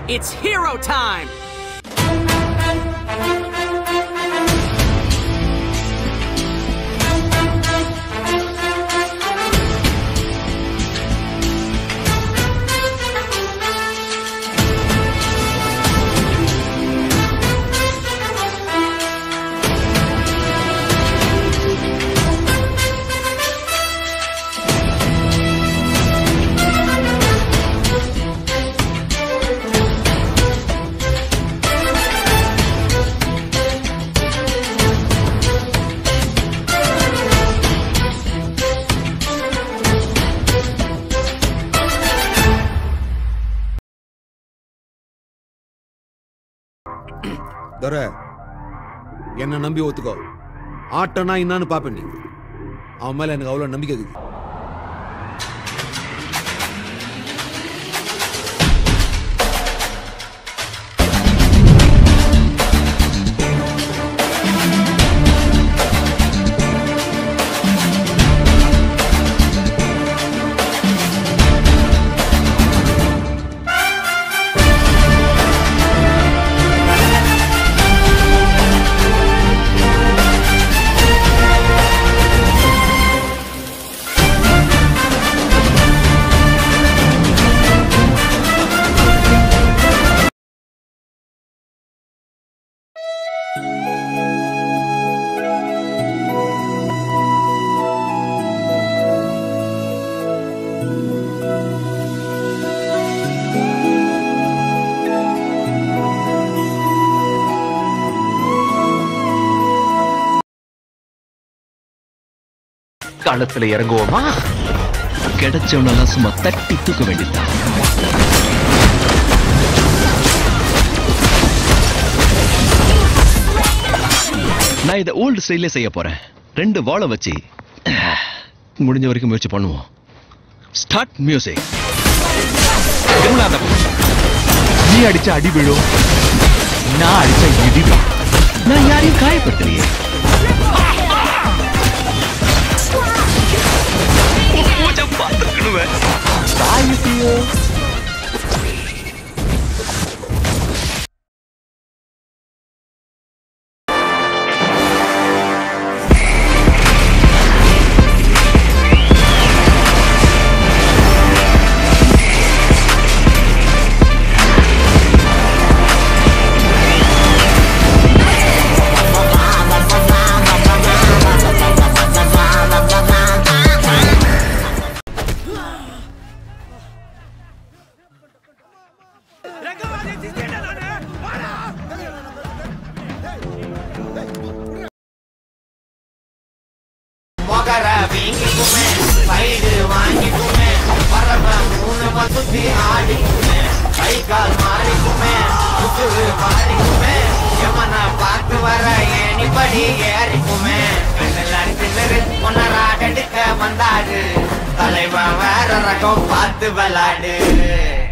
It's hero time! தர என்ன நம்பி ஒத்துக்கோ ஆட்டம்னா என்னன்னு பாப்பேன் நீ அவன் மேல எனக்கு அவ்வளவு நம்பிக்கை இருக்குது களத்துல இறங்குவோமா கிடைச்சவனெல்லாம் சும்மா தட்டி தூக்க வேண்டியதுதான் நான் இதை ஓல்டு ஸ்டைலே செய்ய போறேன் ரெண்டு வாழை வச்சு முடிஞ்ச வரைக்கும் முயற்சி பண்ணுவோம் ஸ்டார்ட் மியூசிக் நீ அடிச்ச அடி விழும் நான் அடிச்ச இடி விழும் நான் யாரையும் காயப்படுத்தலையே பூஜை பார்த்துக்கணுவேன் மொகர வீங்கிக்குமே சைடு வாங்கிக்குமே பரம மூணு சுத்தி ஆடிக்குமே கை கால் மாறிக்குமே உசுறு மாறிக்குமே எமன பார்த்து வர ஏணிப்படி ஏறிக்குமே கண்ணெல்லாம் திணறு ஒன்னராக எடுக்க வந்தாரு தலைவன் வேற ரகம் பார்த்து விளாடு